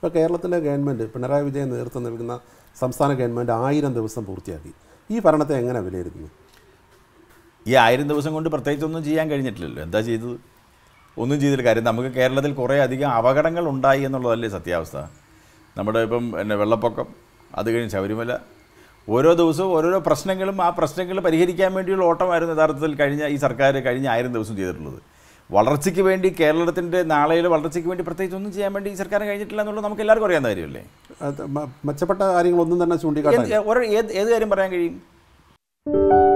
ഇപ്പോൾ കേരളത്തിലെ ഗവൺമെൻറ് പിണറായി വിജയൻ നേതൃത്വം നൽകുന്ന സംസ്ഥാന ഗവൺമെൻറ് ആയിരം ദിവസം പൂർത്തിയാക്കി ഈ ഭരണത്തെ എങ്ങനെ വിലയിരുത്തുന്നു ഈ ആയിരം ദിവസം കൊണ്ട് പ്രത്യേകിച്ചൊന്നും ചെയ്യാൻ കഴിഞ്ഞിട്ടില്ലല്ലോ എന്താ ചെയ്തത് ഒന്നും ചെയ്തില്ല കാര്യം നമുക്ക് കേരളത്തിൽ കുറേ അധികം അപകടങ്ങൾ ഉണ്ടായി എന്നുള്ളതല്ലേ സത്യാവസ്ഥ നമ്മുടെ ഇപ്പം പിന്നെ വെള്ളപ്പൊക്കം അത് കഴിഞ്ഞ് ശബരിമല ഓരോ ദിവസവും ഓരോരോ പ്രശ്നങ്ങളും ആ പ്രശ്നങ്ങൾ പരിഹരിക്കാൻ വേണ്ടിയുള്ള ഓട്ടമായിരുന്നു യഥാർത്ഥത്തിൽ കഴിഞ്ഞ ഈ സർക്കാർ കഴിഞ്ഞ ആയിരം ദിവസം ചെയ്തിട്ടുള്ളത് വളർച്ചയ്ക്ക് വേണ്ടി കേരളത്തിൻ്റെ നാളെയിലെ വളർച്ചയ്ക്ക് വേണ്ടി പ്രത്യേകിച്ച് ഒന്നും ചെയ്യാൻ വേണ്ടി ഈ സർക്കാർ കഴിഞ്ഞിട്ടില്ല എന്നുള്ളത് നമുക്ക് എല്ലാവർക്കും അറിയാവുന്ന കാര്യമല്ലേ അത് മ- മെച്ചപ്പെട്ട കാര്യങ്ങളൊന്നും തന്നെ ചൂണ്ടിക്കാട്ടാൻ എന്ത്- ഒരു ഏത് ഏത് കാര്യം പറയാൻ കഴിയും